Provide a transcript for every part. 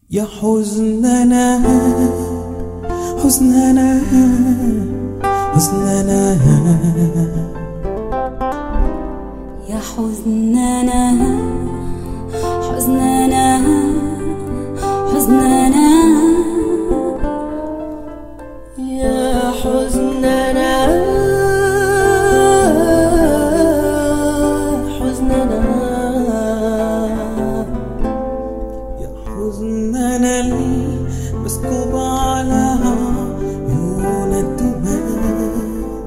يا حزننا حزننا حزننا يا حزننا حزننا حزننا يا حزننا حزننا يا حزننا المسكوب على عيون الدماء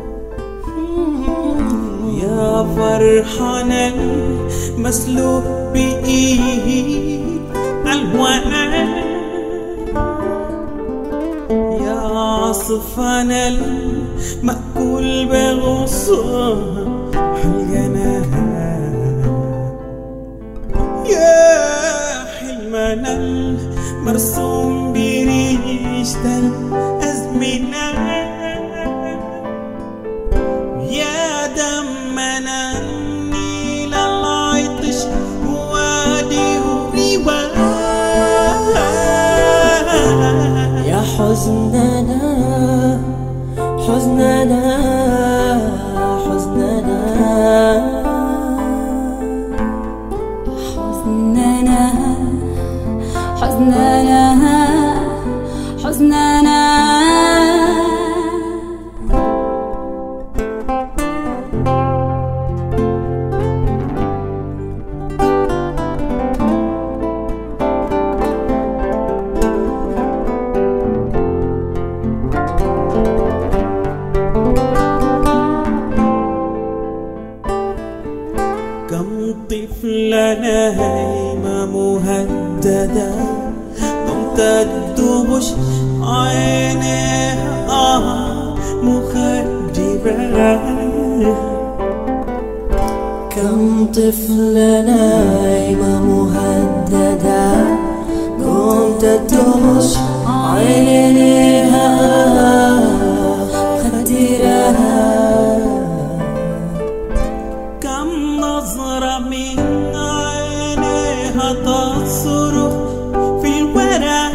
يا فرحنا المسلوب بإيد الوان يا عاصفنا المأكول بغصة الجناح يا حلمنا المرسوم بريشة الأزمنة يا دمنا النيل العطش وادي رواء يا حزننا حزننا حزننا حزننا حزننا حزننا كم طفلة نايمة مهددة تمتد وش عينيها آه مخدرة كم طفلة نايمة مهددة قمت تدوش عينيها خدرها كم نظرة من عينيها تصرخ في الورى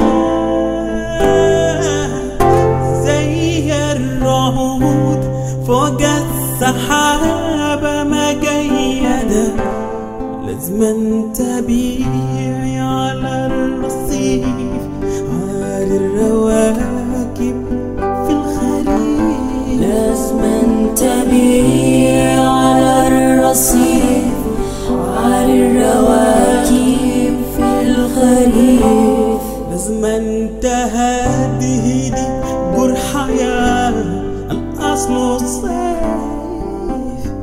زي الرعود فوق السحابة مجيدة لازم تبيعي على الرصيف عالي الرواكب في الخريف لازم تبيع على الرصيف على الرواكب في الخريف لازم انت هذه دي جرحة يا الأصل الصيف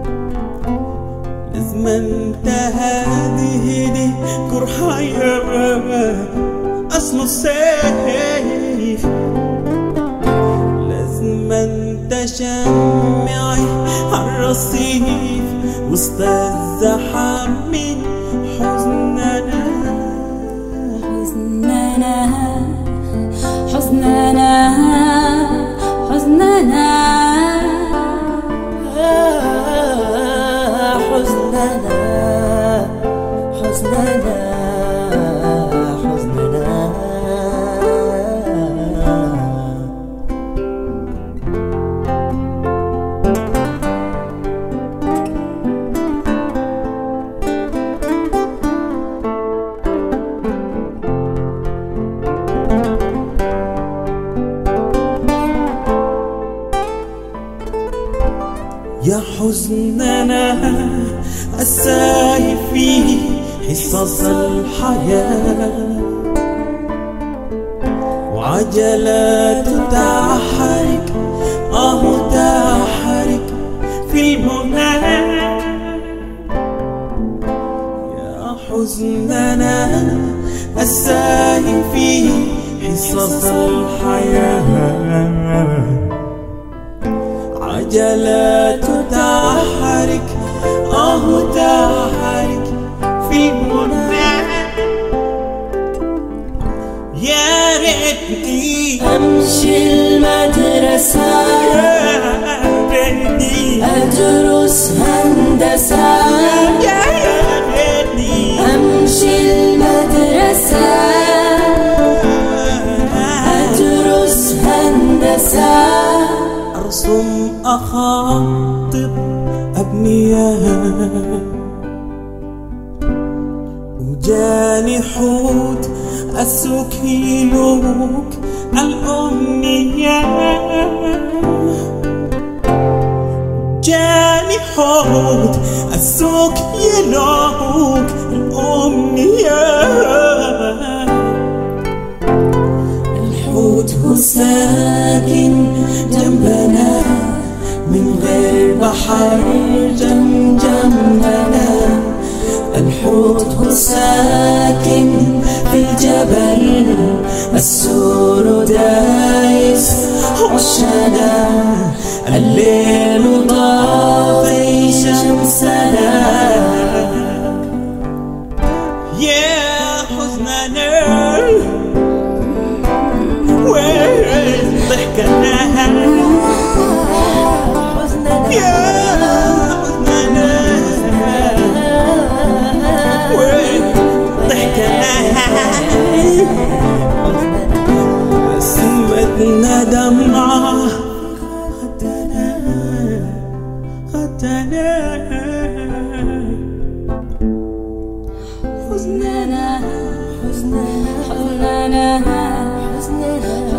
لازم انت هذه دي جرحة يا أصل الصيف لازم انت شمعي عالرصيف وسط الزحام من حزننا حزننا حزننا حزننا حزننا حزننا حزننا يا حزننا الساهي في حصص الحياة وعجلات تحرك آه تحرك في المنى يا حزننا الساهي في حصص الحياة عجلات تحرك آه تحرك في المنى يا ريتني أمشي المدرسة يا ريتني أدرس هندسة يا ريتني أمشي المدرسة أخاطب أبنياء وجاني حوت أسوك يلوك الأمنية جاني حوت أسوك يلوك الأمنية الحوت هو ساكن جنبنا من غير بحر جم جنبنا الحوت هو ساكن في الجبل السور دايس عشنا الليل طافي شمسنا يا حزننا وين ضحكنا يا حزننا وين ضحكنا سمتنا دمعة خدنا خدنا حزننا حزننا حزننا